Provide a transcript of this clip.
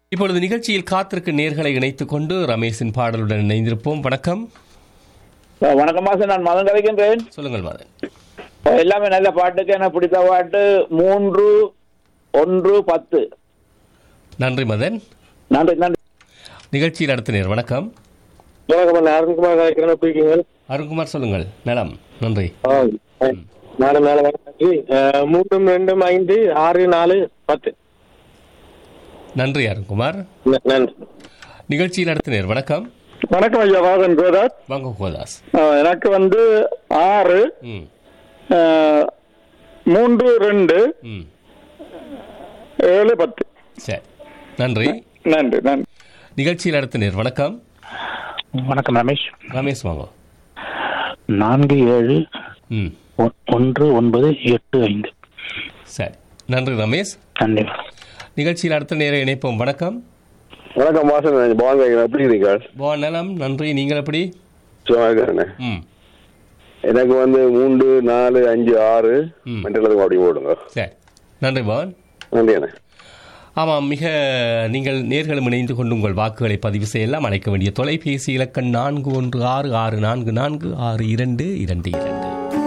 இப்பொழுது நிகழ்ச்சியில் காத்திருக்கும் நேர்களை இணைத்துக் கொண்டு ரமேஷின் பாடலுடன் இணைந்திருப்போம் வணக்கம் அஹ் வணக்கம் மாசம் நான் மதன் கலைக்கின்றேன் சொல்லுங்கள் மதன் அஹ் எல்லாமே நல்ல பாட்டுக்கு எனக்கு பிடித்த பாட்டு மூன்று ஒன்று பத்து நன்றி மதன் நன்றி நன்றி நிகழ்ச்சியில் அடுத்த நேர் வணக்கம் வணக்கம் அருண்குமார் கலைக்கிறேன் எப்படி இருக்கீங்க அருண்குமார் சொல்லுங்கள் நலம் நன்றி நாலு நாலு நன்றி அஹ், மூன்றும் ரெண்டும் ஐந்து ஆறு நாலு பத்து நன்றி அருண்குமார் ந- நன்றி நிகழ்ச்சியில் அடுத்த நேர் வணக்கம் வணக்கம் ஐயா வாதன் கோதாஸ் வாங்க கோதாஸ் அஹ் எனக்கு வந்து ஆறு ம் அஹ், மூன்று ரெண்டு ம் ஏழு பத்து சரி நன்றி நன்றி நன்றி நிகழ்ச்சியில் அடுத்த நேர் வணக்கம் வணக்கம் ரமேஷ் ரமேஷ் வாங்க நான்கு ஏழு ம் ஒ- ஒன்று ஒன்பது எட்டு ஐந்து சரி நன்றி ரமேஷ் நன்றி நிகழ்ச்சியில் அடுத்த நேரம் இணைப்போம் வணக்கம் வணக்கம் மாசம் பவன் கலைக்கிறேன் எப்படி இருக்கீங்க போ நலம் நன்றி நீங்கள் எப்படி சும்மா இருக்கிறேன் ம் எனக்கு வந்து மூன்று நாலு அஞ்சு ஆறு ம். மண்டலத்துக்கு அப்படி ஓடுங்க சரி நன்றி பவன் நன்றி அண்ணே ஆமாம் மிக நீங்கள் நேர்களும் இணைந்து கொண்டு உங்கள் வாக்குகளை பதிவு செய்யலாம் அழைக்க வேண்டிய தொலைபேசி இலக்கண் நான்கு ஒன்று ஆறு ஆறு நான்கு நான்கு ஆறு இரண்டு இரண்டு இரண்டு